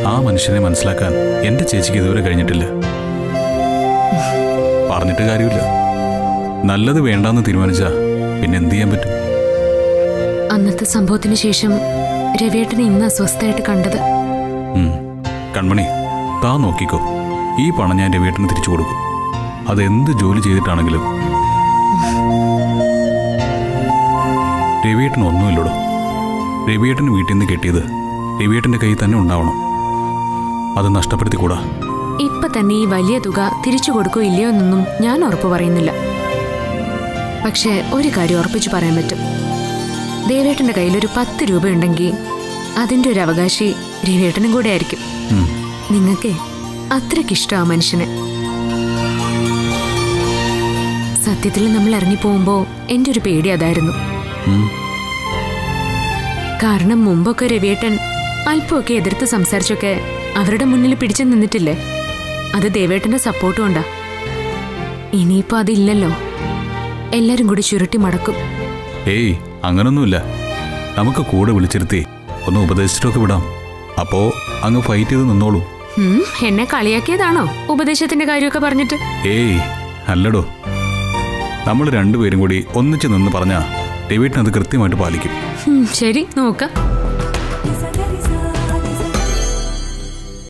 ആ മനുഷ്യനെ മനസ്സിലാക്കാൻ എന്റെ ചേച്ചിക്ക് ഇതുവരെ കഴിഞ്ഞിട്ടില്ല പറഞ്ഞിട്ട് കാര്യമില്ല നല്ലത് വേണ്ടാന്ന് തീരുമാനിച്ചാ പിന്നെ എന്ത് ചെയ്യാൻ പറ്റും അന്നത്തെ സംഭവത്തിന് ശേഷം രവിയേട്ടനെ ഇന്ന് അസ്വസ്ഥയായിട്ട് കണ്ടത് ഉം. കൺമണി താ നോക്കിക്കോ ഈ പണം ഞാൻ രവിയേട്ടന് തിരിച്ചു കൊടുക്കും അതെന്ത് ജോലി ചെയ്തിട്ടാണെങ്കിലും രവിയേട്ടൻ ഒന്നുമില്ലടോ രവിയേട്ടന് വീട്ടിൽ നിന്ന് കിട്ടിയത് രവിയേട്ടന്റെ കയ്യിൽ തന്നെ ഉണ്ടാവണം അത് നഷ്ടപ്പെടുത്തിക്കൂടാ ഇപ്പൊ തന്നെ ഈ വലിയ തുക തിരിച്ചു കൊടുക്കോ ഇല്ലയോ എന്നൊന്നും ഞാൻ ഉറപ്പു പറയുന്നില്ല പക്ഷേ ഒരു കാര്യം ഉറപ്പിച്ചു പറയാൻ പറ്റും ദേവേട്ടന്റെ കയ്യിൽ ഒരു പത്ത് രൂപ ഉണ്ടെങ്കിൽ അതിന്റെ ഒരു അവകാശി രവിയേട്ടനും കൂടെ ആയിരിക്കും ഉം. നിങ്ങൾക്കേ അത്രയ്ക്കിഷ്ടം ആ മനുഷ്യനെ സത്യത്തിൽ നമ്മൾ ഇറങ്ങിപ്പോകുമ്പോ എന്റെ ഒരു പേടി അതായിരുന്നു ഉം. കാരണം മുമ്പൊക്കെ രവിയേട്ടൻ അല്പമൊക്കെ എതിർത്ത് സംസാരിച്ചൊക്കെ അവരുടെ മുന്നിൽ പിടിച്ചു നിന്നിട്ടില്ലേ അത് ദേവേട്ടന്റെ സപ്പോർട്ടും ഉണ്ടാ ഇനിയിപ്പോ അതില്ലല്ലോ എല്ലാരും കൂടി ചുരുട്ടി മടക്കും ഏയ് അങ്ങനൊന്നുമില്ല നമുക്ക് കൂടെ വിളിച്ചിരുത്തി ഒന്ന് ഉപദേശിച്ചിട്ടൊക്കെ വിടാം അപ്പോ അങ്ങ് ഫൈറ്റ് ചെയ്ത് നിന്നോളൂ ഉം, എന്നെ കളിയാക്കിയതാണോ ഉപദേശത്തിന്റെ കാര്യമൊക്കെ പറഞ്ഞിട്ട് ഏയ് അല്ലടോ നമ്മൾ രണ്ടുപേരും കൂടി ഒന്നിച്ച് നിന്ന് പറഞ്ഞാ രവീട്ടിനത് കൃത്യമായിട്ട് പാലിക്കും ഉം, ശരി നോക്കാം